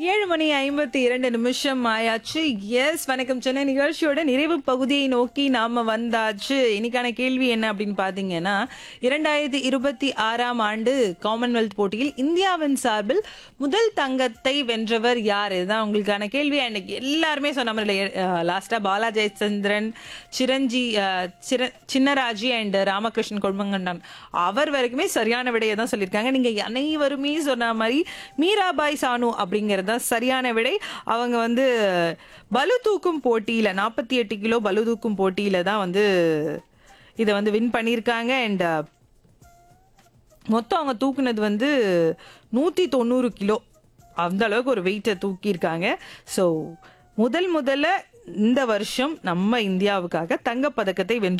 ஏழு மணி ஐம்பத்தி இரண்டு நிமிஷம் ஆயாச்சு எஸ் வணக்கம் சென்னை நிகழ்ச்சியோட நிறைவு பகுதியை நோக்கி நாம வந்தாச்சு இன்னைக்கான கேள்வி என்ன அப்படின்னு பாத்தீங்கன்னா இரண்டாயிரத்தி இருபத்தி ஆறாம் ஆண்டு காமன்வெல்த் போட்டியில் இந்தியாவின் சார்பில் முதல் தங்கத்தை வென்றவர் யார் இதுதான் உங்களுக்கான கேள்வி அன்னைக்கு எல்லாருமே சொன்ன மாதிரி லாஸ்டா பாலா ஜெயச்சந்திரன் சிரஞ்சி அஹ், சிர- சின்னராஜி அண்ட் ராமகிருஷ்ணன் கொள்மங்கண்டான் அவர் வரைக்குமே சரியான விடையை தான் சொல்லியிருக்காங்க நீங்க அனைவருமே சொன்ன மாதிரி மீராபாய் சானு அப்படிங்கிறது தான் சரியான விடை அவங்க வந்து பளு தூக்கும் போட்டியில நாற்பத்தி எட்டு கிலோ பளு தூக்கும் போட்டியில தான் வந்து இதை வந்து வின் பண்ணியிருக்காங்க அண்ட் மொத்தம் அவங்க தூக்குனது வந்து நூற்றி தொண்ணூறு கிலோ அந்த அளவுக்கு ஒரு வெயிட்டை தூக்கியிருக்காங்க ஸோ முதல் முதல்ல இந்த வருஷம் நம்ம இந்தியாவுக்காக தங்கப்பதக்கத்தை வென்று